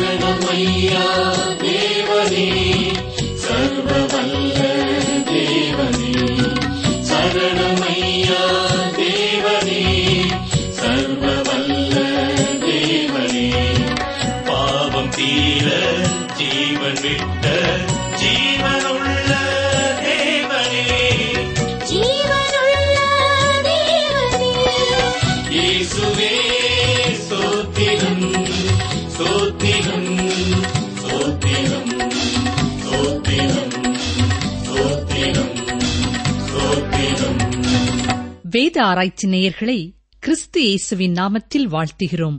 சரணமையா தேவனே சர்வவல்ல தேவனே சரணமையா தேவனே சர்வவல்ல தேவனே பாவம் தீர ஜீவன் விட்ட ஜீவனுள்ள தேவனே ஜீவனுள்ள தேவனே இயேசுவே சோத்திரம் சோத்திரம் சோத்திரம் சோத்திரம் சோத்திரம் சோத்திரம் வேத ஆராய்ச்சி நேயர்களை கிறிஸ்து இயேசுவின் நாமத்தில் வாழ்த்துகிறோம்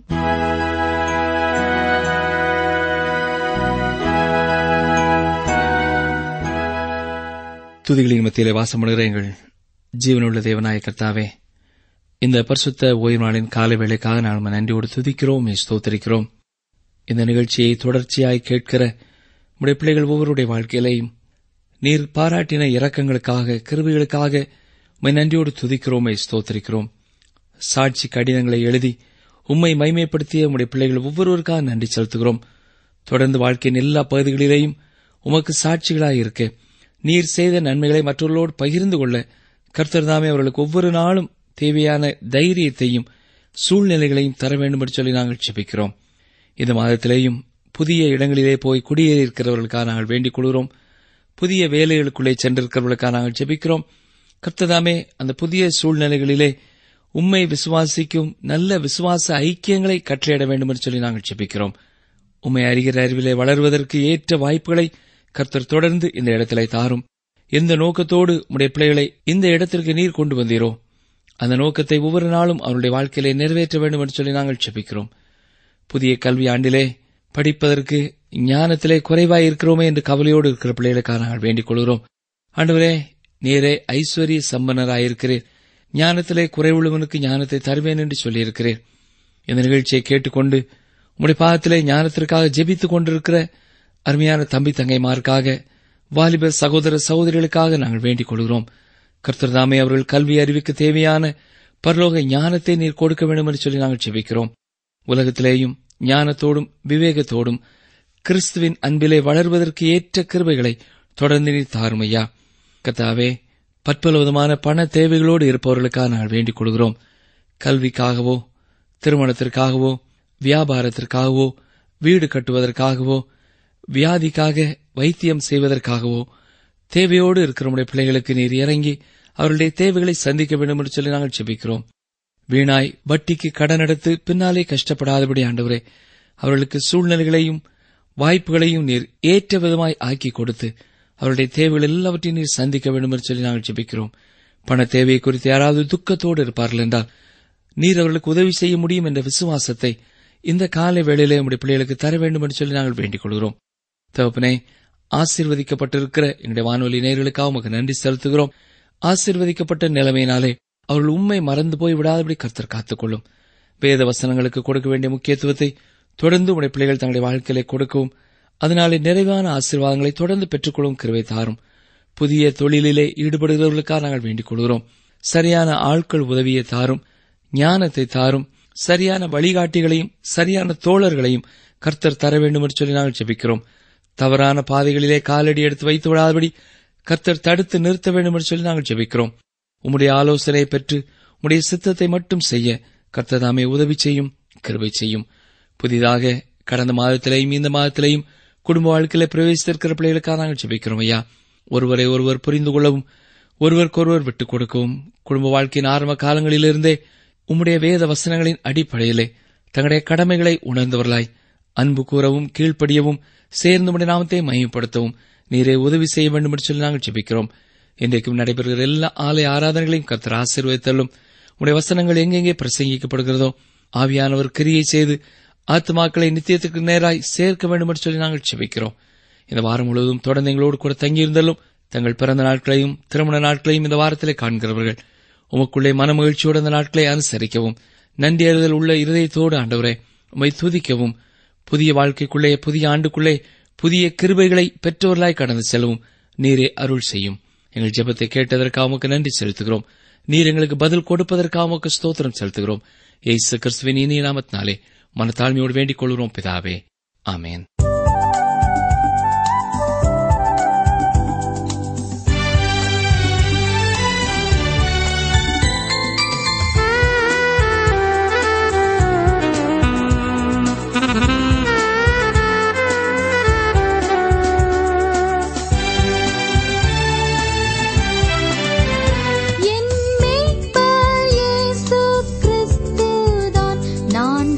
துதிகளின் மத்தியிலே வாசமுடுகிற எங்கள் ஜீவனுள்ள தேவனாய கர்த்தாவே இந்த பரிசுத்த ஓய்வு நாளின் காலை வேளைக்காக நாம் நன்றியோடு துதிக்கிறோம் ஸ்தோத்தரிக்கிறோம் இந்த நிகழ்ச்சியை தொடர்ச்சியாய் கேட்கிற உடைய பிள்ளைகள் ஒவ்வொருடைய வாழ்க்கையிலையும் நீர் பாராட்டின இரக்கங்களுக்காக கிருபிகளுக்காக உம்மை நன்றியோடு துதிக்கிறோம் ஸ்தோத்தரிக்கிறோம் சாட்சி கடிதங்களை எழுதி உம்மை மைமைப்படுத்திய உடைய பிள்ளைகள் ஒவ்வொருவருக்காக நன்றி செலுத்துகிறோம் தொடர்ந்து வாழ்க்கையின் எல்லா பகுதிகளிலேயும் உமக்கு சாட்சிகளாய் இருக்க நீர் செய்த நன்மைகளை மற்றவர்களோடு பகிர்ந்து கொள்ள கர்த்தர் தாமே அவர்களுக்கு ஒவ்வொரு நாளும் தேவையான தைரியத்தையும் சூழ்நிலைகளையும் தர வேண்டும் என்று சொல்லி நாங்கள் ஜெபிக்கிறோம் இந்த மாதத்திலேயும் புதிய இடங்களிலே போய் குடியேறி இருக்கிறவர்களுக்காக நாங்கள் வேண்டிக் கொள்கிறோம் புதிய வேலைகளுக்குள்ளே சென்றிருக்கிறவர்களுக்காக நாங்கள் ஜெபிக்கிறோம் கர்த்ததாமே அந்த புதிய சூழ்நிலைகளிலே உம்மை விசுவாசிக்கும் நல்ல விசுவாச ஐக்கியங்களை கட்டளையிட வேண்டும் என்று சொல்லி நாங்கள் ஜெபிக்கிறோம் உம்மை அறிகிற அறிவிலே வளர்வதற்கு ஏற்ற வாய்ப்புகளை கர்த்தர் தொடர்ந்து இந்த இடத்திலே தாரும் எந்த நோக்கத்தோடு உடைய பிள்ளைகளை இந்த இடத்திற்கு நீர் கொண்டு வந்தீரோ அந்த நோக்கத்தை ஒவ்வொரு நாளும் அவருடைய வாழ்க்கையிலே நிறைவேற்ற வேண்டும் என்று சொல்லி நாங்கள் ஜெபிக்கிறோம் புதிய கல்வி ஆண்டிலே படிப்பதற்கு ஞானத்திலே குறைவாய் இருக்கிறோமே என்று கவலையோடு இருக்கிற பிள்ளைகளுக்காக நாங்கள் வேண்டிக் கொள்கிறோம் ஆண்டவரே நீரே ஐஸ்வர்ய சம்பன்னராயிருக்கிறீர் ஞானத்திலே குறைவுள்ளவனுக்கு ஞானத்தை தருவேன் என்று சொல்லியிருக்கிறீர் இந்த நிகழ்ச்சியை கேட்டுக்கொண்டு உம்முடைய பாதத்திலே ஞானத்திற்காக ஜெபித்துக் கொண்டிருக்கிற அருமையான தம்பி தங்கைமாருக்காக வாலிப சகோதர சகோதரிகளுக்காக நாங்கள் வேண்டிக் கொள்கிறோம் கர்த்தர்தாமே அவர்கள் கல்வி அறிவுக்கு தேவையான பரலோக ஞானத்தை நீர் கொடுக்க வேண்டும் என்று சொல்லி நாங்கள் ஜெபிக்கிறோம் உலகத்திலேயும் ஞானத்தோடும் விவேகத்தோடும் கிறிஸ்துவின் அன்பிலே வளர்வதற்கு ஏற்ற கிருபைகளை தொடர்ந்து நீர் தாருமையா கத்தாவே பற்பல விதமான பண தேவைகளோடு இருப்பவர்களுக்காக நாங்கள் வேண்டிக் கொள்கிறோம் கல்விக்காகவோ திருமணத்திற்காகவோ வியாபாரத்திற்காகவோ வீடு கட்டுவதற்காகவோ வியாதிக்காக வைத்தியம் செய்வதற்காகவோ தேவையோடு இருக்கிற நம்முடைய பிள்ளைகளுக்கு நீர் இறங்கி அவருடைய தேவைகளை சந்திக்க வேண்டும் என்று சொல்லி நாங்கள் ஜெபிக்கிறோம் வீணாய் வட்டிக்கு கடன் எடுத்து பின்னாலே கஷ்டப்படாதபடி ஆண்டவரே அவர்களுக்கு சூழ்நிலைகளையும் வாய்ப்புகளையும் நீர் ஏற்ற விதமாய் ஆக்கி கொடுத்து அவருடைய தேவைகள் எல்லாவற்றையும் நீர் சந்திக்க வேண்டும் என்று சொல்லி நாங்கள் ஜெபிக்கிறோம் பண தேவையை குறித்து யாராவது துக்கத்தோடு இருப்பார்கள் என்றால் நீர் அவர்களுக்கு உதவி செய்ய முடியும் என்ற விசுவாசத்தை இந்த காலை வேளையிலே நம்முடைய பிள்ளைகளுக்கு தர வேண்டும் என்று சொல்லி நாங்கள் வேண்டிக் கொள்கிறோம் தகப்பனே ஆசீர்வதிக்கப்பட்டிருக்கிற எங்களுடைய வானொலி நேர்களுக்காக உமக்கு நன்றி செலுத்துகிறோம் ஆசீர்வதிக்கப்பட்ட நிலைமையினாலே அவர்கள் உண்மை மறந்து போய் விடாதபடி கர்த்தர் காத்துக்கொள்ளும் வேத வசனங்களுக்கு கொடுக்க வேண்டிய முக்கியத்துவத்தை தொடர்ந்து உடைய பிள்ளைகள் தங்களுடைய வாழ்க்கையிலே கொடுக்கவும் அதனாலே நிறைவான ஆசீர்வாதங்களை தொடர்ந்து பெற்றுக்கொள்ளும் கிருவை தாரும் புதிய தொழிலிலே ஈடுபடுகிறவர்களுக்காக நாங்கள் வேண்டிக் கொள்கிறோம் சரியான ஆட்கள் உதவியை தாரும் ஞானத்தை தாரும் சரியான வழிகாட்டிகளையும் சரியான தோழர்களையும் கர்த்தர் தர வேண்டும் என்று சொல்லி நாங்கள் ஜெபிக்கிறோம் தவறான பாதைகளிலே காலடி எடுத்து வைத்து விடாதபடி கர்த்தர் தடுத்து நிறுத்த வேண்டும் என்று சொல்லி நாங்கள் ஜெபிக்கிறோம் உம்முடைய ஆலோசனை பெற்று உம்முடைய சித்தத்தை மட்டும் செய்ய கர்த்தர் தாமே உதவி செய்யும் கிருபை செய்யும் புதிதாக கடந்த மாதத்திலேயும் இந்த மாதத்திலேயும் குடும்ப வாழ்க்கையில பிரவேசித்திருக்கிற பிள்ளைகளுக்காக நாங்கள் ஜெபிக்கிறோம் ஐயா ஒருவரை ஒருவர் புரிந்து கொள்ளவும் ஒருவருக்கொருவர் விட்டுக் கொடுக்கவும் குடும்ப வாழ்க்கையின் ஆரம்ப காலங்களிலிருந்தே உம்முடைய வேத வசனங்களின் அடிப்படையிலே தங்களுடைய கடமைகளை உணர்ந்தவர்களாய் அன்பு கூறவும் கீழ்ப்படியவும் சேர்ந்து உடைய நாமத்தை மையப்படுத்தவும் நீரே உதவி செய்ய வேண்டும் என்று சொல்லி நாங்கள் ஜெபிக்கிறோம் இன்றைக்கும் நடைபெறுகிற எல்லா ஆலய ஆராதனைகளையும் கர்த்தர் ஆசீர்வதித்தள்ளும் உடைய வசனங்கள் எங்கெங்கே பிரசங்கிக்கப்படுகிறதோ ஆவியானவர் கிரியை செய்து ஆத்மாக்களை நித்தியத்துக்கு நேராய் சேர்க்க வேண்டும் என்று சொல்லி நாங்கள் ஜெபிக்கிறோம் இந்த வாரம் முழுவதும் தொடர்ந்து எங்களோடு கூட தங்கியிருந்தாலும் தங்கள் பிறந்த நாட்களையும் திருமண நாட்களையும் இந்த வாரத்திலே காண்கிறவர்கள் உமக்குள்ளே மனமகிழ்ச்சியோடு அந்த நாட்களை அனுசரிக்கவும் நன்றி அறிதல் உள்ள இருதயத்தோடு ஆண்டவரே உம்மை துதிக்கவும் புதிய வாழ்க்கைக்குள்ளே புதிய ஆண்டுக்குள்ளே புதிய கிருபைகளை பெற்றோர்களாய் கடந்து செல்லவும் நீரே அருள் செய்யும் எங்கள் ஜெபத்தை கேட்டதற்காக உமக்கு நன்றி செலுத்துகிறோம் நீர் எங்களுக்கு பதில் கொடுப்பதற்காக உமக்கு ஸ்தோத்திரம் செலுத்துகிறோம் ஏசு கிறிஸ்துவின் இனிய நாமத்தினாலே மனத்தாழ்மையோடு வேண்டிக் கொள்கிறோம் பிதாவே ஆமேன் என் மீட்பர் இயேசு கிறிஸ்துதான் நான்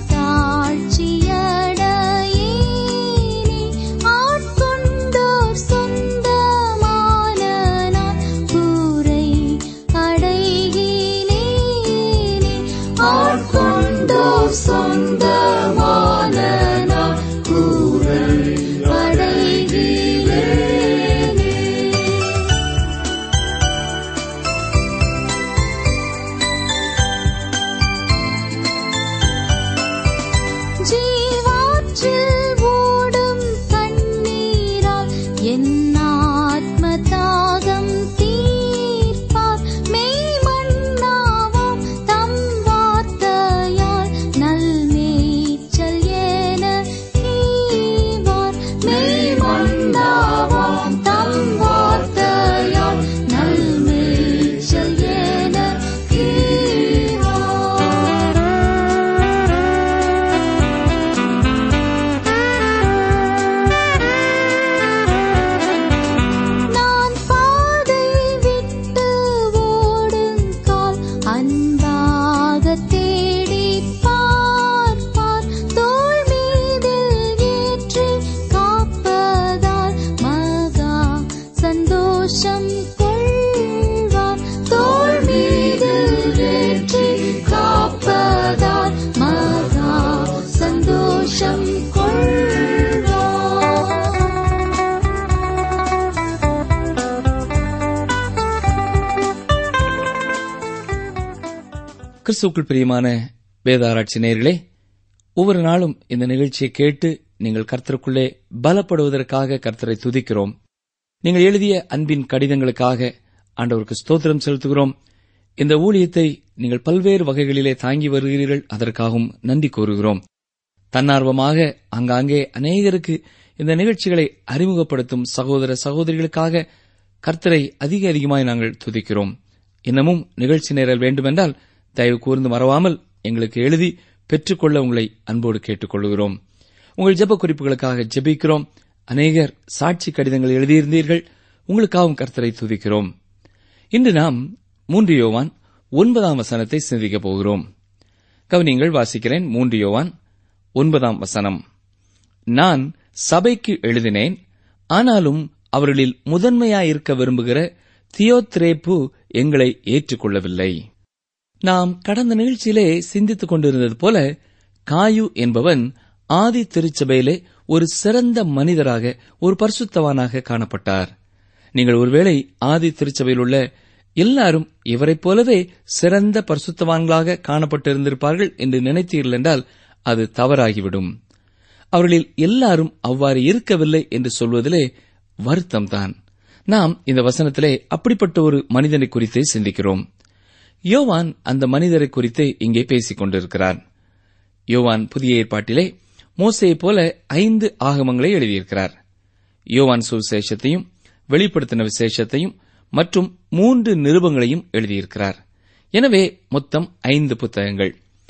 தாழ்ச்சியடையேனே ஆட்கொண்டோர் சொந்தமான நான் கூரை அடைகிறேனே ஆட்கொண்டோர் சொந்தமான நான் கூரை அடைகிறேனே ஜீவாற்றில் ஓடும் தண்ணீரால் என் ஆத்ம தாகம் தீர்ப்பார் மெய் மன்னாவாம் தம் வார்த்தையால் நல் மேய்ச்சல் என ஈவார் மெய் மன்னாவாம் தம் வார்த்தையால் நல் மேய்ச்சல் என ஈவார் நான் பாதை விட்டு ஓடுங்கால் அன்பாக தேடி பார்ப்பார் தோள் மீதில் ஏற்றி காப்பதால் மகா சந்தோஷம் கொள்வார் தோள் மீதில் ஏற்றி காப்பதால் மகா சந்தோஷம் கொள்வார் கிறிஸ்துவுக்குள் பிரியமான வேத ஆராய்ச்சி நேயர்களே ஒவ்வொரு நாளும் இந்த நிகழ்ச்சியை கேட்டு நீங்கள் கர்த்தருக்குள்ளே பலப்படுவதற்காக கர்த்தரை துதிக்கிறோம் நீங்கள் எழுதிய அன்பின் கடிதங்களுக்காக ஆண்டவருக்கு ஸ்தோத்திரம் செலுத்துகிறோம் இந்த ஊழியத்தை நீங்கள் பல்வேறு வகைகளிலே தாங்கி வருகிறீர்கள் அதற்காகவும் நன்றி கூறுகிறோம் தன்னார்வமாக அங்காங்கே அநேகருக்கு இந்த நிகழ்ச்சிகளை அறிமுகப்படுத்தும் சகோதர சகோதரிகளுக்காக கர்த்தரை அதிக அதிகமாய் நாங்கள் துதிக்கிறோம் இன்னமும் நிகழ்ச்சி நேரல் வேண்டுமென்றால் தயவு கூர்ந்து மறவாமல் எங்களுக்கு எழுதி பெற்றுக்கொள்ள உங்களை அன்போடு கேட்டுக்கொள்கிறோம் உங்கள் ஜெப குறிப்புகளுக்காக ஜெபிக்கிறோம் அநேகர் சாட்சி கடிதங்கள் எழுதியிருந்தீர்கள் உங்களுக்காகவும் கர்த்தரை துதிக்கிறோம் இன்று நாம் மூன்று யோவான் ஒன்பதாம் வசனத்தை சிந்திக்கப் போகிறோம் கவனிங்கள் வாசிக்கிறேன் மூன்று யோவான் ஒன்பதாம் வசனம் நான் சபைக்கு எழுதினேன் ஆனாலும் அவர்களில் முதன்மையாயிருக்க விரும்புகிற தியோத்ரேப்பு எங்களை ஏற்றுக்கொள்ளவில்லை நாம் கடந்த நிகழ்ச்சியிலே சிந்தித்துக் கொண்டிருந்தது போல காயு என்பவன் ஆதி திருச்சபையிலே ஒரு சிறந்த மனிதராக ஒரு பரிசுத்தவானாக காணப்பட்டார் நீங்கள் ஒருவேளை ஆதி திருச்சபையில் உள்ள எல்லாரும் இவரைப் போலவே சிறந்த பரிசுத்தவான்களாக காணப்பட்டிருந்திருப்பார்கள் என்று நினைத்தீர்கள் என்றால் அது தவறாகிவிடும் அவர்களில் எல்லாரும் அவ்வாறு இருக்கவில்லை என்று சொல்வதிலே வருத்தம்தான் நாம் இந்த வசனத்திலே அப்படிப்பட்ட ஒரு மனிதனை குறித்தே சிந்திக்கிறோம் யோவான் அந்த மனிதரை குறித்து இங்கே பேசிக் கொண்டிருக்கிறார் யோவான் புதிய ஏற்பாட்டிலே மோசையைப் போல ஐந்து ஆகமங்களை எழுதியிருக்கிறார் யோவான் சுவிசேஷத்தையும் வெளிப்படுத்தின விசேஷத்தையும் மற்றும் மூன்று நிருபங்களையும் எழுதியிருக்கிறார் எனவே மொத்தம் ஐந்து புத்தகங்கள்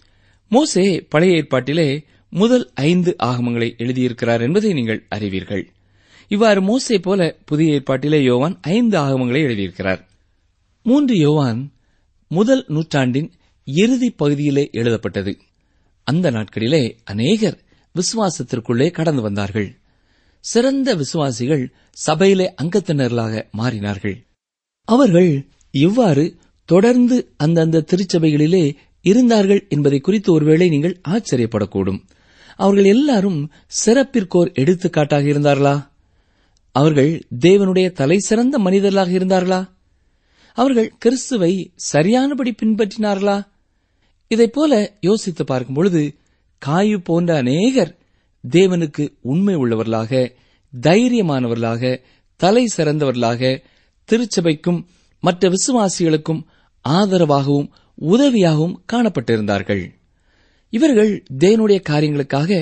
மோசே பழைய ஏற்பாட்டிலே முதல் ஐந்து ஆகமங்களை எழுதியிருக்கிறார் என்பதை நீங்கள் அறிவீர்கள் இவ்வாறு மோசே போல புதிய ஏற்பாட்டிலே யோவான் ஐந்து ஆகமங்களை எழுதியிருக்கிறார் மூன்று யோவான் முதல் நூற்றாண்டின் இறுதி பகுதியிலே எழுதப்பட்டது அந்த நாட்களிலே அநேகர் விசுவாசத்திற்குள்ளே கடந்து வந்தார்கள் சிறந்த விசுவாசிகள் சபையிலே அங்கத்தினர்களாக மாறினார்கள் அவர்கள் எவ்வாறு தொடர்ந்து அந்தந்த திருச்சபைகளிலே இருந்தார்கள் என்பதை குறித்து ஒருவேளை நீங்கள் ஆச்சரியப்படக்கூடும் அவர்கள் எல்லாரும் சிறப்பிற்கோர் எடுத்துக்காட்டாக இருந்தார்களா அவர்கள் தேவனுடைய தலை சிறந்த மனிதர்களாக இருந்தார்களா அவர்கள் கிறிஸ்துவை சரியானபடி பின்பற்றினார்களா இதைப் போல யோசித்து பார்க்கும் பொழுது காயு போன்ற அநேகர் தேவனுக்கு உண்மை உள்ளவர்களாக தைரியமானவர்களாக தலை சிறந்தவர்களாக திருச்சபைக்கும் மற்ற விசுவாசிகளுக்கும் ஆதரவாகவும் உதவியாகவும் காணப்பட்டிருந்தார்கள் இவர்கள் தேவனுடைய காரியங்களுக்காக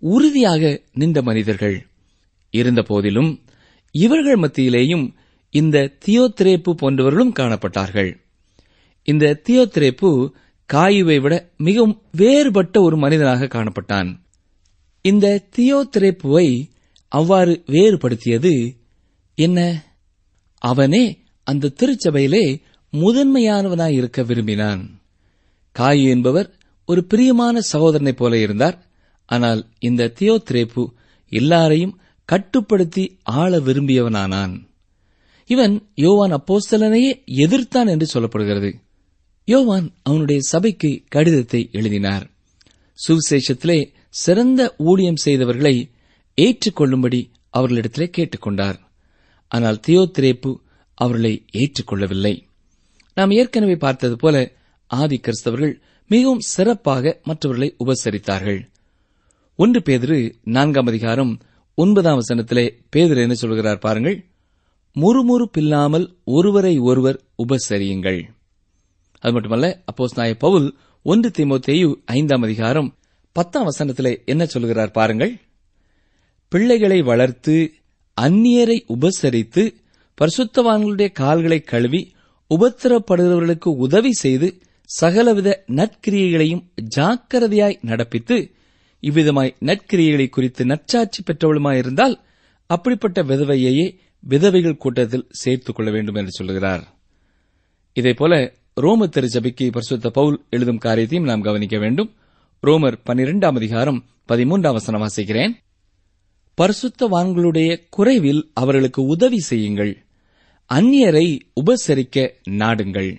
உறுதியாக நின்ற மனிதர்கள் இருந்தபோதிலும் இவர்கள் மத்தியிலேயும் இந்த தியோத்திரேப்பு போன்றவர்களும் காணப்பட்டார்கள் இந்த தியோத்திரேப்பு காயுவை விட மிகவும் வேறுபட்ட ஒரு மனிதனாக காணப்பட்டான் இந்த தியோத்திரேப்புவை அவ்வாறு வேறுபடுத்தியது என்ன அவனே அந்த திருச்சபையிலே முதன்மையானவனாய் இருக்க விரும்பினான் காயு என்பவர் ஒரு பிரியமான சகோதரனைப் போல இருந்தார் ஆனால் இந்த தியோத்திரேப்பு எல்லாரையும் கட்டுப்படுத்தி ஆள விரும்பியவனானான் இவன் யோவான் அப்போஸ்தலனையே எதிர்த்தான் என்று சொல்லப்படுகிறது யோவான் அவனுடைய சபைக்கு கடிதத்தை எழுதினார் சுவிசேஷத்திலே சிறந்த ஊழியம் செய்தவர்களை ஏற்றுக்கொள்ளும்படி அவர்களிடத்திலே கேட்டுக்கொண்டார் ஆனால் தியோத்திரேப்பு அவர்களை ஏற்றுக்கொள்ளவில்லை நாம் ஏற்கனவே பார்த்தது போல ஆதி கிறிஸ்தவர்கள் மிகவும் சிறப்பாக மற்றவர்களை உபசரித்தார்கள் ஒன்று பேதிரு நான்காம் அதிகாரம் ஒன்பதாம் வசனத்திலே பேதர் என்ன சொல்கிறார் பாருங்கள் முறுமுறுப்பில்லாமல் ஒருவரை ஒருவர் உபசரியுங்கள் அது மட்டுமல்ல அப்போஸ் நாய பவுல் ஒன்று தீமோத்தேயு ஐந்தாம் அதிகாரம் பத்தாம் வசனத்திலே என்ன சொல்கிறார் பாருங்கள் பிள்ளைகளை வளர்த்து அந்நியரை உபசரித்து பரிசுத்தவான்களுடைய கால்களை கழுவி உபத்திரப்படுகிறவர்களுக்கு உதவி செய்து சகலவித நற்கிரியைகளையும் ஜாக்கிரதையாய் நடப்பித்து இவ்விதமாய் நற்கிரியைகளை குறித்து நற்சாட்சி பெற்றவளுமாயிருந்தால் அப்படிப்பட்ட விதவையையே விதவைகள் கூட்டத்தில் சேர்த்துக் கொள்ள வேண்டும் என்று சொல்கிறார் இதேபோல ரோம திருச்சபைக்கு பரிசுத்த பவுல் எழுதும் காரியத்தையும் நாம் கவனிக்க வேண்டும் ரோமர் பனிரெண்டாம் அதிகாரம் பதிமூன்றாம் வசனம் வாசிக்கிறேன் பரிசுத்தவான்களுடைய குறைவில் அவர்களுக்கு உதவி செய்யுங்கள் அந்நியரை உபசரிக்க நாடுங்கள்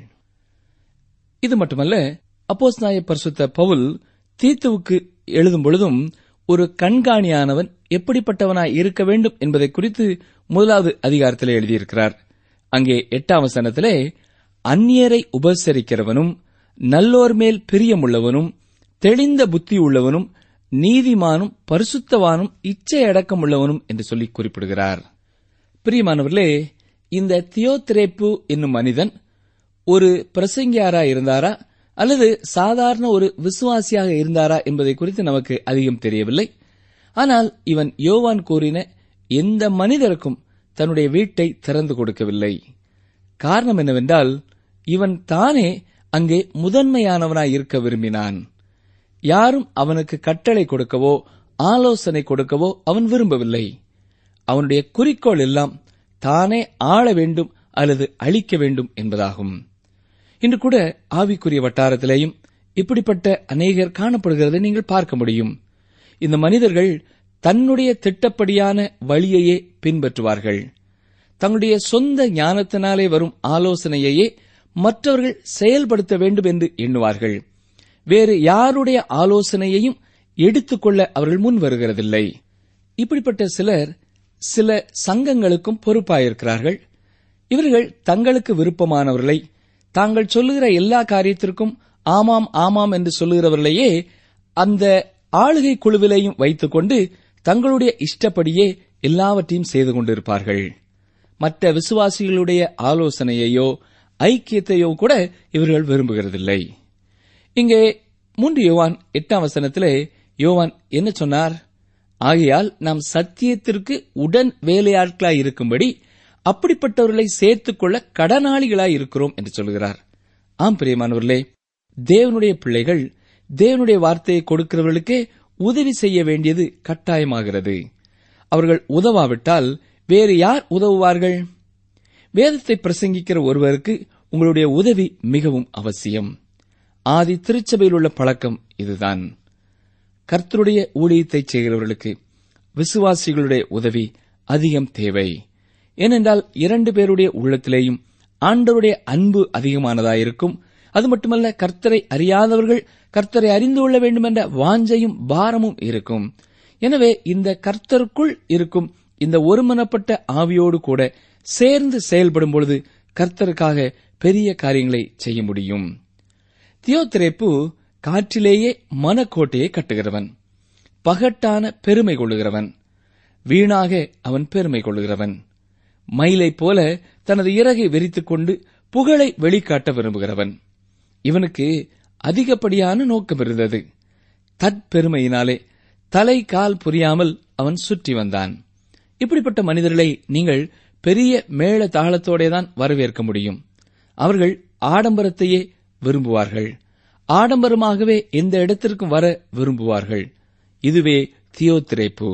இது மட்டுமல்ல அப்போஸ் நாய பரிசுத்த பவுல் தீத்துவுக்கு எழுதும் பொழுதும் ஒரு கண்காணியானவன் எப்படிப்பட்டவனாய் இருக்க வேண்டும் என்பதை குறித்து முதலாவது அதிகாரத்திலே எழுதியிருக்கிறார் அங்கே எட்டாம் வசனத்திலே அந்நியரை உபசரிக்கிறவனும் நல்லோர் மேல் பிரியமுள்ளவனும் தெளிந்த புத்தி உள்ளவனும் நீதிமானும் பரிசுத்தவானும் இச்சையடக்கம் உள்ளவனும் என்று சொல்லி குறிப்பிடுகிறார் பிரியமானவர்களே இந்த தியோத்திரேப்பு என்னும் மனிதன் ஒரு பிரசங்கியாரா இருந்தாரா அல்லது சாதாரண ஒரு விசுவாசியாக இருந்தாரா என்பதை குறித்து நமக்கு அதிகம் தெரியவில்லை ஆனால் இவன் யோவான் கூறின எந்த மனிதருக்கும் தன்னுடைய வீட்டை திறந்து கொடுக்கவில்லை காரணம் என்னவென்றால் இவன் தானே அங்கே முதன்மையானவனாய் இருக்க விரும்பினான் யாரும் அவனுக்கு கட்டளை கொடுக்கவோ ஆலோசனை கொடுக்கவோ அவன் விரும்பவில்லை அவனுடைய குறிக்கோள் எல்லாம் தானே ஆள வேண்டும் அல்லது அழிக்க வேண்டும் என்பதாகும் இன்று கூட ஆவிக்குரிய வட்டாரத்திலேயும் இப்படிப்பட்ட அநேகர் காணப்படுகிறதை நீங்கள் பார்க்க முடியும் இந்த மனிதர்கள் தன்னுடைய திட்டப்படியான வழியையே பின்பற்றுவார்கள் தங்களுடைய சொந்த ஞானத்தினாலே வரும் ஆலோசனையையே மற்றவர்கள் செயல்படுத்த வேண்டும் என்று எண்ணுவார்கள் வேறு யாருடைய ஆலோசனையையும் எடுத்துக்கொள்ள அவர்கள் முன் வருகிறதில்லை இப்படிப்பட்ட சிலர் சில சங்கங்களுக்கும் பொறுப்பாயிருக்கிறார்கள் இவர்கள் தங்களுக்கு விருப்பமானவர்களை தாங்கள் சொல்லுகிற எல்லா காரியத்திற்கும் ஆமாம் ஆமாம் என்று சொல்லுகிறவர்களையே அந்த ஆளுகை குழுவிலையும் வைத்துக்கொண்டு தங்களுடைய இஷ்டப்படியே எல்லாவற்றையும் செய்து கொண்டிருப்பார்கள் மற்ற விசுவாசிகளுடைய ஆலோசனையையோ ஐக்கியத்தையோ கூட இவர்கள் விரும்புகிறதில்லை இங்கே மூன்று யோவான் எட்டாம் வசனத்திலே யோவான் என்ன சொன்னார் ஆகையால் நாம் சத்தியத்திற்கு உடன் வேலையாட்களாய் இருக்கும்படி அப்படிப்பட்டவர்களை சேர்த்துக்கொள்ள கடனாளிகளாய் இருக்கிறோம் என்று சொல்கிறார் ஆம் பிரியமானவர்களே தேவனுடைய பிள்ளைகள் தேவனுடைய வார்த்தையை கொடுக்கிறவர்களுக்கே உதவி செய்ய வேண்டியது கட்டாயமாகிறது அவர்கள் உதவாவிட்டால் வேறு யார் உதவுவார்கள் வேதத்தை பிரசங்கிக்கிற ஒருவருக்கு உங்களுடைய உதவி மிகவும் அவசியம் ஆதி திருச்சபையில் உள்ள பழக்கம் இதுதான் கர்த்தருடைய ஊழியத்தை செய்கிறவர்களுக்கு விசுவாசிகளுடைய உதவி அதிகம் தேவை ஏனென்றால் இரண்டு பேருடைய உள்ளத்திலேயும் ஆண்டவருடைய அன்பு அதிகமானதாயிருக்கும் அது மட்டுமல்ல கர்த்தரை அறியாதவர்கள் கர்த்தரை அறிந்து கொள்ள வேண்டும் என்ற வாஞ்சையும் பாரமும் இருக்கும் எனவே இந்த கர்த்தருக்குள் இருக்கும் இந்த ஒருமனப்பட்ட ஆவியோடு கூட சேர்ந்து செயல்படும் பொழுது கர்த்தருக்காக பெரிய காரியங்களை செய்ய முடியும் தியோத்திரேப்பு காற்றிலேயே மனக்கோட்டையை கட்டுகிறவன் பகட்டான பெருமை கொள்ளுகிறவன் வீணாக அவன் பெருமை கொள்ளுகிறவன் மயிலைப் போல தனது இறகை விரித்துக் கொண்டு புகழை வெளிக்காட்ட விரும்புகிறவன் இவனுக்கு அதிகப்படியான நோக்கம் இருந்தது தற்பெருமையினாலே தலை கால் புரியாமல் அவன் சுற்றி வந்தான் இப்படிப்பட்ட மனிதர்களை நீங்கள் பெரிய மேள தாளத்தோடே தான் வரவேற்க முடியும் அவர்கள் ஆடம்பரத்தையே விரும்புவார்கள் ஆடம்பரமாகவே எந்த இடத்திற்கும் வர விரும்புவார்கள் இதுவே தியோத்திரேப்பு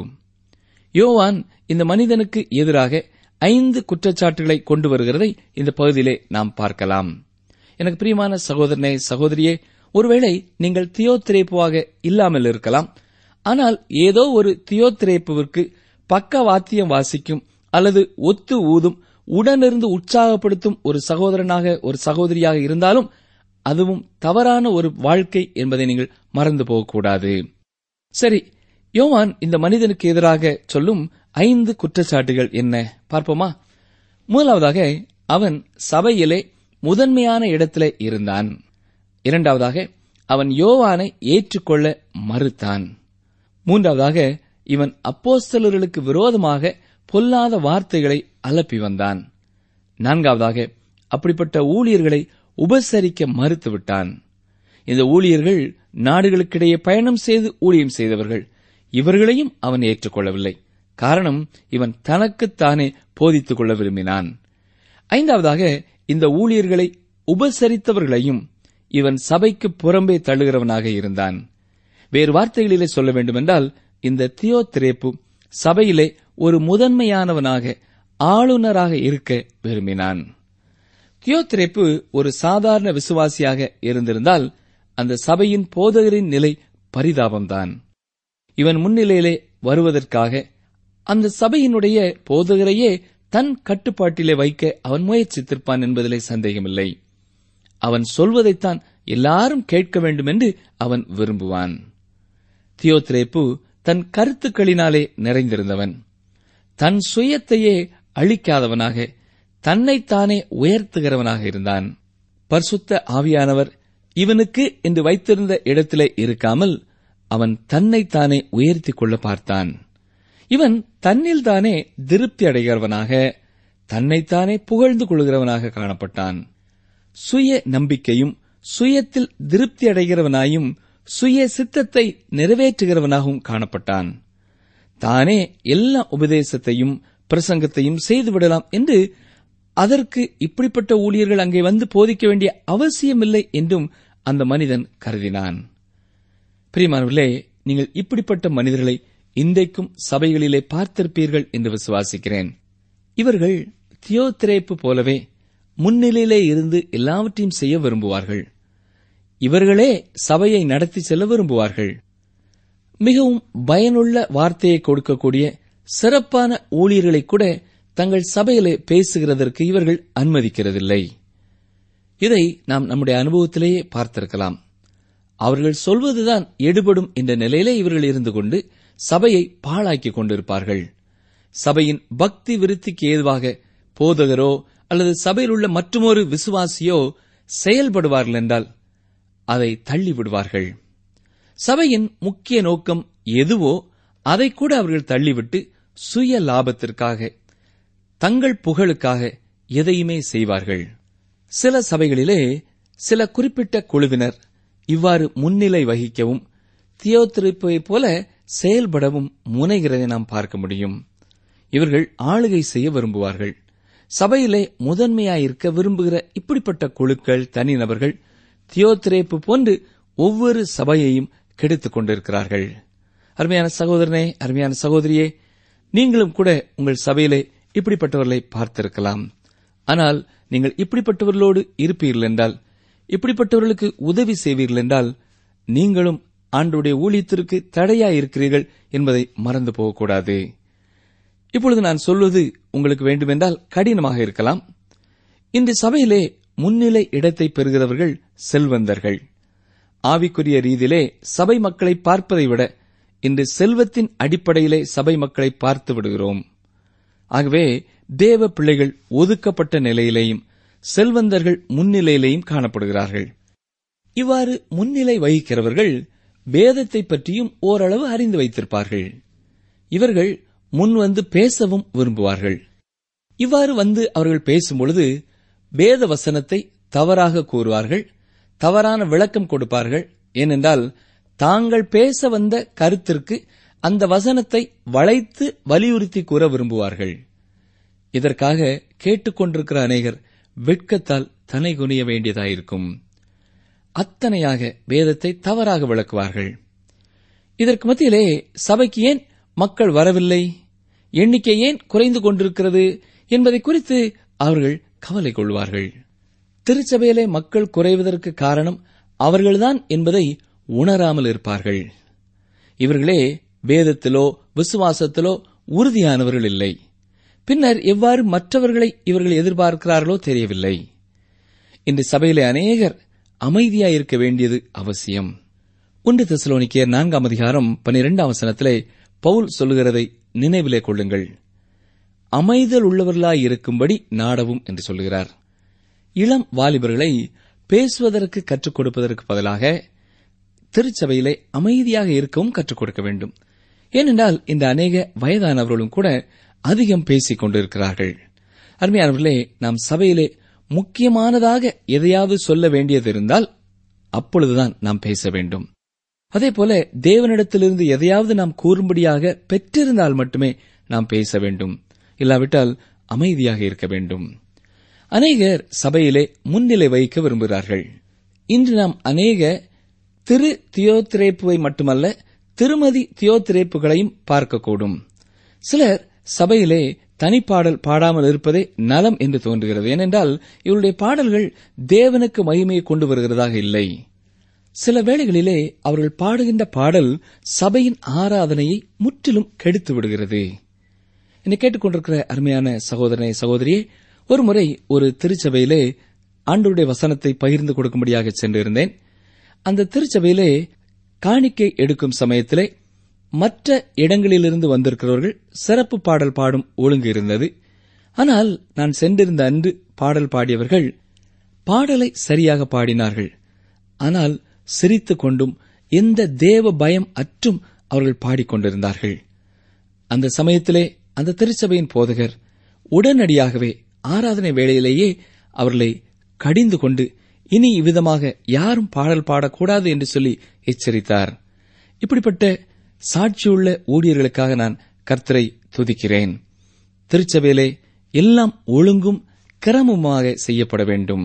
யோவான் இந்த மனிதனுக்கு எதிராக ஐந்து குற்றச்சாட்டுகளை கொண்டு வருகிறதை இந்த பகுதியிலே நாம் பார்க்கலாம் எனக்கு பிரியமான சகோதரனே சகோதரியே ஒருவேளை நீங்கள் தியோத்திரேப்புவாக இல்லாமல் இருக்கலாம் ஆனால் ஏதோ ஒரு தியோத்திரேப்புவிற்கு பக்கவாத்தியம் வாசிக்கும் அல்லது ஒத்து ஊதும் உடனிருந்து உற்சாகப்படுத்தும் ஒரு சகோதரனாக ஒரு சகோதரியாக இருந்தாலும் அதுவும் தவறான ஒரு வாழ்க்கை என்பதை நீங்கள் மறந்து போகக்கூடாது சரி யோவான் இந்த மனிதனுக்கு எதிராக சொல்லும் ஐந்து குற்றச்சாட்டுகள் என்ன பார்ப்போமா முதலாவதாக அவன் சபையிலே முதன்மையான இடத்திலே இருந்தான் இரண்டாவதாக அவன் யோவானை ஏற்றுக்கொள்ள மறுத்தான் மூன்றாவதாக இவன் அப்போஸ்தலர்களுக்கு விரோதமாக பொல்லாத வார்த்தைகளை அலப்பி வந்தான் நான்காவதாக அப்படிப்பட்ட ஊழியர்களை உபசரிக்க மறுத்துவிட்டான் இந்த ஊழியர்கள் நாடுகளுக்கிடையே பயணம் செய்து ஊழியம் செய்தவர்கள் இவர்களையும் அவன் ஏற்றுக்கொள்ளவில்லை காரணம் இவன் தனக்குத்தானே போதித்துக் கொள்ள விரும்பினான் ஐந்தாவதாக இந்த ஊழியர்களை உபசரித்தவர்களையும் இவன் சபைக்கு புறம்பே தள்ளுகிறவனாக இருந்தான் வேறு வார்த்தைகளிலே சொல்ல வேண்டுமென்றால் இந்த தியோத்திரேப்பு சபையிலே ஒரு முதன்மையானவனாக ஆளுநராக இருக்க விரும்பினான் தியோத்திரேப்பு ஒரு சாதாரண விசுவாசியாக இருந்திருந்தால் அந்த சபையின் போதகரின் நிலை பரிதாபம்தான் இவன் முன்னிலையிலே வருவதற்காக அந்த சபையினுடைய போதகரையே தன் கட்டுப்பாட்டிலே வைக்க அவன் முயற்சித்திருப்பான் என்பதிலே சந்தேகமில்லை அவன் சொல்வதைத்தான் எல்லாரும் கேட்க வேண்டும் என்று அவன் விரும்புவான் தியோத்ரேப்பு தன் கருத்துக்களினாலே நிறைந்திருந்தவன் தன் சுயத்தையே அழிக்காதவனாக தன்னைத்தானே உயர்த்துகிறவனாக இருந்தான் பரிசுத்த ஆவியானவர் இவனுக்கு என்று வைத்திருந்த இடத்திலே இருக்காமல் அவன் தன்னைத்தானே உயர்த்திக் கொள்ள பார்த்தான் இவன் தன்னில் தானே திருப்தி அடைகிறவனாக தன்னைத்தானே புகழ்ந்து கொள்கிறவனாக காணப்பட்டான் சுய நம்பிக்கையும் சுயத்தில் திருப்தி அடைகிறவனாயும் சுய சித்தத்தை நிறைவேற்றுகிறவனாகவும் காணப்பட்டான் தானே எல்லா உபதேசத்தையும் பிரசங்கத்தையும் செய்துவிடலாம் என்று அதற்கு இப்படிப்பட்ட ஊழியர்கள் அங்கே வந்து போதிக்க வேண்டிய அவசியமில்லை என்றும் அந்த மனிதன் கருதினான் பிரியமானவர்களே நீங்கள் இப்படிப்பட்ட மனிதர்களை இன்றைக்கும் சபைகளிலே பார்த்திருப்பீர்கள் என்று விசுவாசிக்கிறேன் இவர்கள் தியோத்திரேப்பு போலவே முன்னிலையிலே இருந்து எல்லாவற்றையும் செய்ய விரும்புவார்கள் இவர்களே சபையை நடத்தி செல்ல விரும்புவார்கள் மிகவும் பயனுள்ள வார்த்தையை கொடுக்கக்கூடிய சிறப்பான ஊழியர்களை கூட தங்கள் சபையிலே பேசுகிறதற்கு இவர்கள் அனுமதிக்கிறதில்லை இதை நாம் நம்முடைய அனுபவத்திலேயே பார்த்திருக்கலாம் அவர்கள் சொல்வதுதான் எடுபடும் என்ற நிலையிலே இவர்கள் இருந்து கொண்டு சபையை பாழாக்கிக் கொண்டிருப்பார்கள் சபையின் பக்தி விருத்திக்கு ஏதுவாக போதகரோ அல்லது சபையில் உள்ள மற்றுமொரு விசுவாசியோ செயல்படுவார்கள் என்றால் அதை தள்ளி விடுவார்கள் சபையின் முக்கிய நோக்கம் எதுவோ அதை கூட அவர்கள் தள்ளிவிட்டு சுய லாபத்திற்காக தங்கள் புகழுக்காக எதையுமே செய்வார்கள் சில சபைகளிலே சில குறிப்பிட்ட குழுவினர் இவ்வாறு முன்னிலை வகிக்கவும் தியோத்திருப்பை போல செயல்படவும் முனைகிறதை நாம் பார்க்க முடியும் இவர்கள் ஆளுகை செய்ய விரும்புவார்கள் சபையிலே முதன்மையாயிருக்க விரும்புகிற இப்படிப்பட்ட குழுக்கள் தனிநபர்கள் தியோத்திரேப்பு போன்று ஒவ்வொரு சபையையும் கெடுத்துக் கொண்டிருக்கிறார்கள் அருமையான சகோதரனே அருமையான சகோதரியே நீங்களும் கூட உங்கள் சபையிலே இப்படிப்பட்டவர்களை பார்த்திருக்கலாம் ஆனால் நீங்கள் இப்படிப்பட்டவர்களோடு இருப்பீர்கள் என்றால் இப்படிப்பட்டவர்களுக்கு உதவி செய்வீர்கள் என்றால் நீங்களும் ஆண்டுடைய ஊழியத்திற்கு தடையாயிருக்கிறீர்கள் என்பதை மறந்து போகக்கூடாது இப்பொழுது நான் சொல்வது உங்களுக்கு வேண்டுமென்றால் கடினமாக இருக்கலாம் இன்று சபையிலே முன்னிலை இடத்தை பெறுகிறவர்கள் செல்வந்தர்கள் ஆவிக்குரிய ரீதியிலே சபை மக்களை பார்ப்பதை விட இன்று செல்வத்தின் அடிப்படையிலே சபை மக்களை பார்த்து விடுகிறோம் ஆகவே தேவ பிள்ளைகள் ஒதுக்கப்பட்ட நிலையிலேயும் செல்வந்தர்கள் முன்னிலையிலேயும் காணப்படுகிறார்கள் இவ்வாறு முன்னிலை வகிக்கிறவர்கள் வேதத்தை பற்றியும் ஓரளவு அறிந்து வைத்திருப்பார்கள் இவர்கள் முன் வந்து பேசவும் விரும்புவார்கள் இவ்வாறு வந்து அவர்கள் பேசும்பொழுது வேத வசனத்தை தவறாக கூறுவார்கள் தவறான விளக்கம் கொடுப்பார்கள் ஏனென்றால் தாங்கள் பேச வந்த கருத்திற்கு அந்த வசனத்தை வளைத்து வலியுறுத்தி கூற விரும்புவார்கள் இதற்காக கேட்டுக்கொண்டிருக்கிற அநேகர் வெட்கத்தால் தலை குனிய வேண்டியதாயிருக்கும் அத்தனையாக வேதத்தை தவறாக விளக்குவார்கள் இதற்கு மத்தியிலே சபைக்கு ஏன் மக்கள் வரவில்லை எண்ணிக்கை ஏன் குறைந்து கொண்டிருக்கிறது என்பதை குறித்து அவர்கள் கவலை கொள்வார்கள் திருச்சபையிலே மக்கள் குறைவதற்கு காரணம் அவர்கள்தான் என்பதை உணராமல் இருப்பார்கள் இவர்களே வேதத்திலோ விசுவாசத்திலோ உறுதியானவர்கள் இல்லை பின்னர் எவ்வாறு மற்றவர்களை இவர்கள் எதிர்பார்க்கிறார்களோ தெரியவில்லை இன்று சபையிலே அநேகர் அமைதியாயிருக்க வேண்டியது அவசியம் ஒன்று தெசலோனிக்கேயர் நான்காம் அதிகாரம் பனிரெண்டாம் வசனத்திலே பவுல் சொல்லுகிறதை நினைவிலே கொள்ளுங்கள் அமைதல் உள்ளவர்களாய் இருக்கும்படி நாடவும் என்று சொல்லுகிறார் இளம் வாலிபர்களை பேசுவதற்கு கற்றுக் கொடுப்பதற்கு பதிலாக திருச்சபையிலே அமைதியாக இருக்கவும் கற்றுக் கொடுக்க வேண்டும் ஏனென்றால் இந்த அநேக வயதானவர்களும் கூட அதிகம் பேசிக் கொண்டிருக்கிறார்கள் அருமையானவர்களே நாம் சபையிலே முக்கியமானதாக எதையாவது சொல்ல வேண்டியதிருந்தால் அப்பொழுதுதான் நாம் பேச வேண்டும் அதேபோல தேவனிடத்திலிருந்து எதையாவது நாம் கூறும்படியாக பெற்றிருந்தால் மட்டுமே நாம் பேச வேண்டும் இல்லாவிட்டால் அமைதியாக இருக்க வேண்டும் அநேகர் சபையிலே முன்னிலை வைக்க விரும்புகிறார்கள் இன்று நாம் அநேக திரு தியோத்திரேப்புவை மட்டுமல்ல திருமதி தியோத்திரேப்புகளையும் பார்க்கக்கூடும் சிலர் சபையிலே தனிப்பாடல் பாடாமல் இருப்பதே நலம் என்று தோன்றுகிறது ஏனென்றால் இவருடைய பாடல்கள் தேவனுக்கு மகிமையை கொண்டு வருகிறதாக இல்லை சில வேளைகளிலே அவர்கள் பாடுகின்ற பாடல் சபையின் ஆராதனையை முற்றிலும் கெடுத்து விடுகிறது என்னை கேட்டுக்கொண்டிருக்கிற அருமையான சகோதரனை சகோதரியே ஒருமுறை ஒரு திருச்சபையிலே ஆண்டவருடைய வசனத்தை பகிர்ந்து கொடுக்கும்படியாக சென்றிருந்தேன் அந்த திருச்சபையிலே காணிக்கை எடுக்கும் சமயத்திலே மற்ற இடங்களிலிருந்து வந்திருக்கிறவர்கள் சிறப்பு பாடல் பாடும் ஒழுங்கு இருந்தது ஆனால் நான் சென்றிருந்த அன்று பாடல் பாடியவர்கள் பாடலை சரியாக பாடினார்கள் ஆனால் சிரித்துக் கொண்டும் எந்த தேவ பயம் அற்றும் அவர்கள் பாடிக்கொண்டிருந்தார்கள் அந்த சமயத்திலே அந்த திருச்சபையின் போதகர் உடனடியாகவே ஆராதனை வேளையிலேயே அவர்களை கடிந்து கொண்டு இனி இவ்விதமாக யாரும் பாடல் பாடக்கூடாது என்று சொல்லி எச்சரித்தார் இப்படிப்பட்ட சாட்சியுள்ள ஊழியர்களுக்காக நான் கர்த்தரை துதிக்கிறேன் திருச்சபையிலே எல்லாம் ஒழுங்கும் கிரமமாக செய்யப்பட வேண்டும்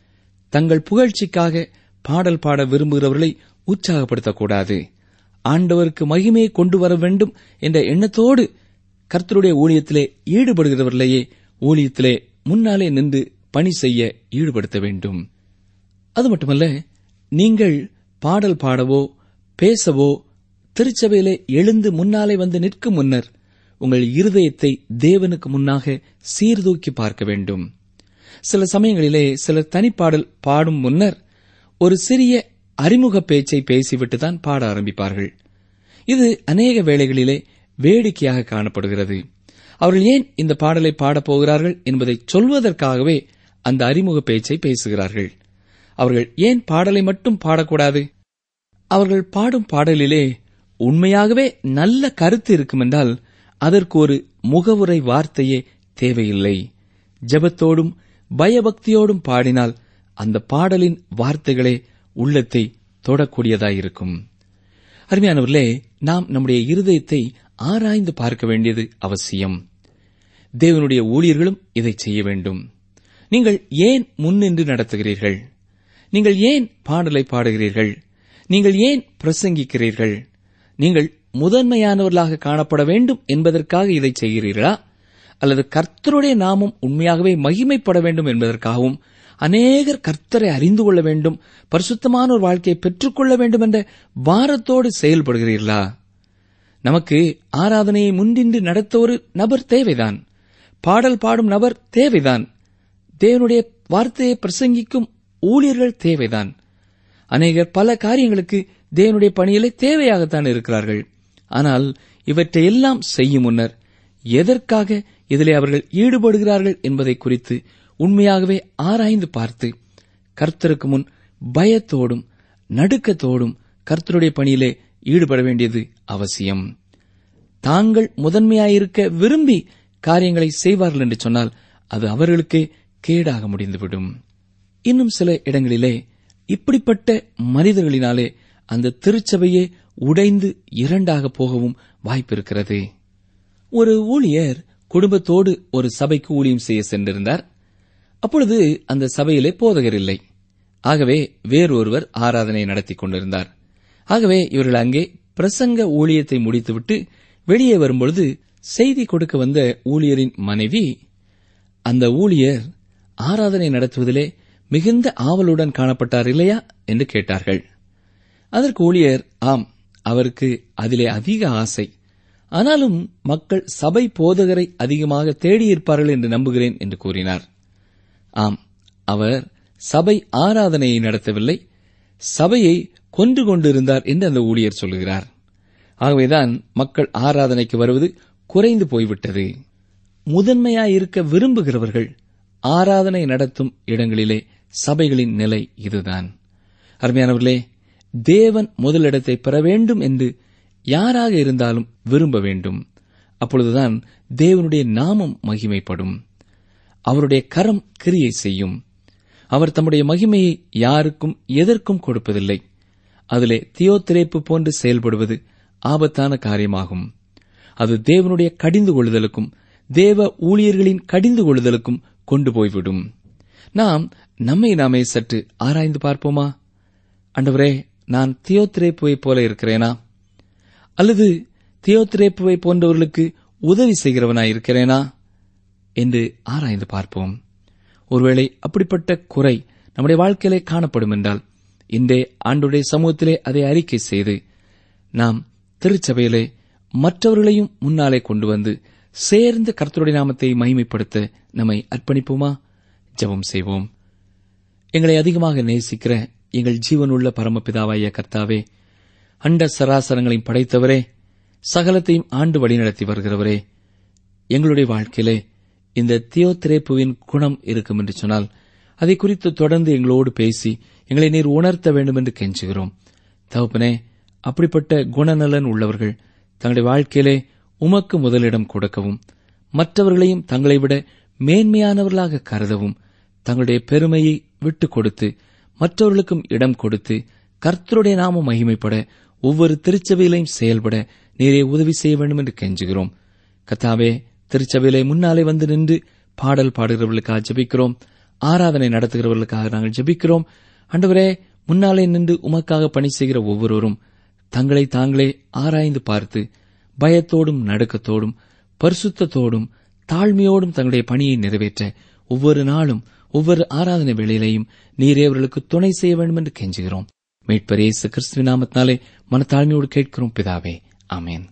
தங்கள் புகழ்ச்சிக்காக பாடல் பாட விரும்புகிறவர்களை உற்சாகப்படுத்தக்கூடாது ஆண்டவருக்கு மகிமையை கொண்டு வர வேண்டும் என்ற எண்ணத்தோடு கர்த்தருடைய ஊழியத்திலே ஈடுபடுகிறவர்களையே ஊழியத்திலே முன்னாலே நின்று பணி செய்ய ஈடுபடுத்த வேண்டும் அது மட்டுமல்ல நீங்கள் பாடல் பாடவோ பேசவோ திருச்சபையிலே எழுந்து முன்னாலே வந்து நிற்கும் முன்னர் உங்கள் இருதயத்தை தேவனுக்கு முன்னாக சீர்தூக்கி பார்க்க வேண்டும் சில சமயங்களிலே சிலர் தனிப்பாடல் பாடும் முன்னர் ஒரு சிறிய அறிமுக பேச்சை பேசிவிட்டுதான் பாட ஆரம்பிப்பார்கள் இது அநேக வேளைகளிலே வேடிக்கையாக காணப்படுகிறது அவர்கள் ஏன் இந்த பாடலை பாடப் போகிறார்கள் என்பதை சொல்வதற்காகவே அந்த அறிமுக பேச்சை பேசுகிறார்கள் அவர்கள் ஏன் பாடலை மட்டும் பாடக்கூடாது அவர்கள் பாடும் பாடலிலே உண்மையாகவே நல்ல கருத்து இருக்குமென்றால் அதற்கு ஒரு முகவுரை வார்த்தையே தேவையில்லை ஜெபத்தோடும் பயபக்தியோடும் பாடினால் அந்த பாடலின் வார்த்தைகளே உள்ளத்தை தொடக்கூடியதாயிருக்கும் அருமையானவர்களே நாம் நம்முடைய இருதயத்தை ஆராய்ந்து பார்க்க வேண்டியது அவசியம் தேவனுடைய ஊழியர்களும் இதை செய்ய வேண்டும் நீங்கள் ஏன் முன்னின்று நடத்துகிறீர்கள் நீங்கள் ஏன் பாடலை பாடுகிறீர்கள் நீங்கள் ஏன் பிரசங்கிக்கிறீர்கள் நீங்கள் முதன்மையானவர்களாக காணப்பட வேண்டும் என்பதற்காக இதை செய்கிறீர்களா அல்லது கர்த்தருடைய நாமம் உண்மையாகவே மகிமைப்பட வேண்டும் என்பதற்காகவும் அநேகர் கர்த்தரை அறிந்து கொள்ள வேண்டும் பரிசுத்தமான ஒரு வாழ்க்கையை பெற்றுக்கொள்ள வேண்டும் என்ற பாரத்தோடு செயல்படுகிறீர்களா நமக்கு ஆராதனையை முன்னின்று நடத்த ஒரு நபர் தேவைதான் பாடல் பாடும் நபர் தேவைதான் தேவனுடைய வார்த்தையை பிரசங்கிக்கும் ஊழியர்கள் தேவைதான் அநேகர் பல காரியங்களுக்கு தேவனுடைய பணியிலே தேவையாகத்தான் இருக்கிறார்கள் ஆனால் இவற்றை எல்லாம் செய்யும் முன்னர் எதற்காக இதிலே அவர்கள் ஈடுபடுகிறார்கள் என்பதை குறித்து உண்மையாகவே ஆராய்ந்து பார்த்து கர்த்தருக்கு முன் பயத்தோடும் நடுக்கத்தோடும் கர்த்தருடைய பணியிலே ஈடுபட வேண்டியது அவசியம் தாங்கள் முதன்மையாயிருக்க விரும்பி காரியங்களை செய்வார்கள் என்று சொன்னால் அது அவர்களுக்கே கேடாக முடிந்துவிடும் இன்னும் சில இடங்களிலே இப்படிப்பட்ட மனிதர்களினாலே அந்த திருச்சபையே உடைந்து இரண்டாக போகவும் வாய்ப்பிருக்கிறது ஒரு ஊழியர் குடும்பத்தோடு ஒரு சபைக்கு ஊழியம் செய்ய சென்றிருந்தார் அப்பொழுது அந்த சபையிலே போதகர் இல்லை ஆகவே வேறொருவர் ஆராதனை நடத்திக் கொண்டிருந்தார் ஆகவே இவர்கள் அங்கே பிரசங்க ஊழியத்தை முடித்துவிட்டு வெளியே வரும்பொழுது செய்தி கொடுக்க வந்த ஊழியரின் மனைவி அந்த ஊழியர் ஆராதனை நடத்துவதிலே மிகுந்த ஆவலுடன் காணப்பட்டார் இல்லையா என்று கேட்டார்கள் அதற்கு ஊழியர் ஆம் அவருக்கு அதிலே அதிக ஆசை ஆனாலும் மக்கள் சபை போதகரை அதிகமாக தேடியிருப்பார்கள் என்று நம்புகிறேன் என்று கூறினார் ஆம் அவர் சபை ஆராதனையை நடத்தவில்லை சபையை கொன்று கொண்டிருந்தார் என்று அந்த ஊழியர் சொல்கிறார் ஆகவேதான் மக்கள் ஆராதனைக்கு வருவது குறைந்து போய்விட்டது முதன்மையாயிருக்க விரும்புகிறவர்கள் ஆராதனை நடத்தும் இடங்களிலே சபைகளின் நிலை இதுதான் அருமையானவர்களே தேவன் முதலிடத்தை பெற வேண்டும் என்று யாராக இருந்தாலும் விரும்ப வேண்டும் அப்பொழுதுதான் தேவனுடைய நாமம் மகிமைப்படும் அவருடைய கரம் கிரியை செய்யும் அவர் தம்முடைய மகிமையை யாருக்கும் எதற்கும் கொடுப்பதில்லை அதிலே தியோத்திரைப்பு போன்று செயல்படுவது ஆபத்தான காரியமாகும் அது தேவனுடைய கடிந்து கொள்ளுதலுக்கும் தேவ ஊழியர்களின் கடிந்து கொள்ளுதலுக்கும் கொண்டு போய்விடும் நாம் நம்மை நாமே சற்று ஆராய்ந்து பார்ப்போமா அண்டவரே நான் தியோத்திரேப்புவை போல இருக்கிறேனா அல்லது தியோத்திரேப்புவை போன்றவர்களுக்கு உதவி செய்கிறவனாய் இருக்கிறேனா என்று ஆராய்ந்து பார்ப்போம் ஒருவேளை அப்படிப்பட்ட குறை நம்முடைய வாழ்க்கையிலே காணப்படும் என்றால் இன்றே ஆண்டுடைய சமூகத்திலே அதை அறிக்கை செய்து நாம் திருச்சபையிலே மற்றவர்களையும் முன்னாலே கொண்டு வந்து சேர்ந்து கர்த்தருடைய நாமத்தை மகிமைப்படுத்த நம்மை அர்ப்பணிப்போமா ஜெபம் செய்வோம் எங்களை அதிகமாக நேசிக்கிற எங்கள் ஜீவனுள்ள பரமபிதாவாய கர்த்தாவே அண்ட சராசரங்களையும் படைத்தவரே சகலத்தையும் ஆண்டு வழிநடத்தி வருகிறவரே எங்களுடைய வாழ்க்கையிலே இந்த தியோத்திரேப்புவின் குணம் இருக்கும் என்று சொன்னால் அதை குறித்து தொடர்ந்து எங்களோடு பேசி எங்களை நீர் உணர்த்த வேண்டும் என்று கெஞ்சுகிறோம் தகப்பனே அப்படிப்பட்ட குணநலன் உள்ளவர்கள் தங்களுடைய வாழ்க்கையிலே உமக்கு முதலிடம் கொடுக்கவும் மற்றவர்களையும் தங்களை விட மேன்மையானவர்களாக கருதவும் தங்களுடைய பெருமையை விட்டுக் கொடுத்து மற்றவர்களுக்கும் இடம் கொடுத்து கர்த்தருடைய நாம மகிமைப்பட ஒவ்வொரு திருச்சபையிலையும் செயல்பட நீரே உதவி செய்ய வேண்டும் என்று கெஞ்சுகிறோம் கத்தாவே திருச்சபையிலே முன்னாலே வந்து நின்று பாடல் பாடுகிறவர்களுக்காக ஜெபிக்கிறோம் ஆராதனை நடத்துகிறவர்களுக்காக நாங்கள் ஜெபிக்கிறோம் ஆண்டவரே முன்னாலே நின்று உமக்காக பணி செய்கிற ஒவ்வொருவரும் தங்களை தாங்களே ஆராய்ந்து பார்த்து பயத்தோடும் நடுக்கத்தோடும் பரிசுத்தத்தோடும் தாழ்மையோடும் தங்களுடைய பணியை நிறைவேற்ற ஒவ்வொரு நாளும் ஒவ்வொரு ஆராதனை வேளையிலையும் நீரே அவர்களுக்கு துணை செய்ய வேண்டும் என்று கெஞ்சுகிறோம் மீட்பர் இயேசு கிறிஸ்துவின் நாமத்தினாலே மனத்தாழ்மையோடு கேட்கிறோம் பிதாவே ஆமென்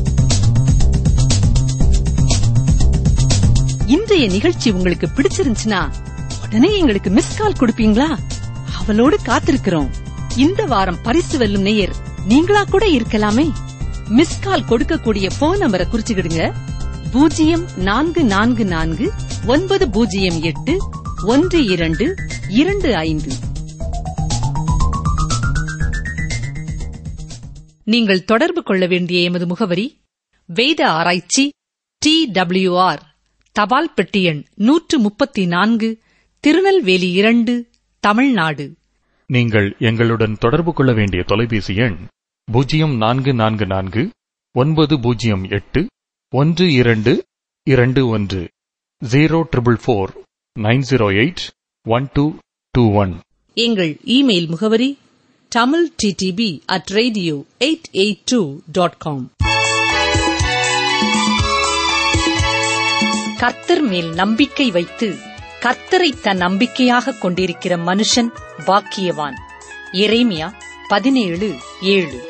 இன்றைய நிகழ்ச்சி உங்களுக்கு பிடிச்சிருந்துச்சுன்னா உடனே எங்களுக்கு மிஸ் கால் கொடுப்பீங்களா அவளோடு காத்திருக்கிறோம் இந்த வாரம் பரிசு வெல்லும் நேயர் நீங்களா கூட இருக்கலாமே மிஸ் கால் கொடுக்கக்கூடிய போன் நம்பரை குறிச்சுக்கிடுங்க பூஜ்ஜியம் நான்கு நான்கு நான்கு ஒன்பது பூஜ்ஜியம் எட்டு ஒன்று இரண்டு இரண்டு ஐந்து நீங்கள் தொடர்பு கொள்ள வேண்டிய எமது முகவரி வேத ஆராய்ச்சி டி டபிள்யூஆர் தபால் பெட்டி எண் நூற்று முப்பத்தி நான்கு திருநெல்வேலி இரண்டு தமிழ்நாடு நீங்கள் எங்களுடன் தொடர்பு கொள்ள வேண்டிய தொலைபேசி எண் பூஜ்ஜியம் நான்கு நான்கு நான்கு ஒன்பது பூஜ்ஜியம் எட்டு ஒன்று இரண்டு இரண்டு ஒன்று zero triple four nine zero eight one two two one எங்கள் இமெயில் முகவரி Tamil TDP at radio eight eight two dot com கர்த்தர் மேல் நம்பிக்கை வைத்து கர்த்தரை தன் நம்பிக்கையாக கொண்டிருக்கிற மனுஷன் பாக்கியவான் எரேமியா பதினேழு ஏழு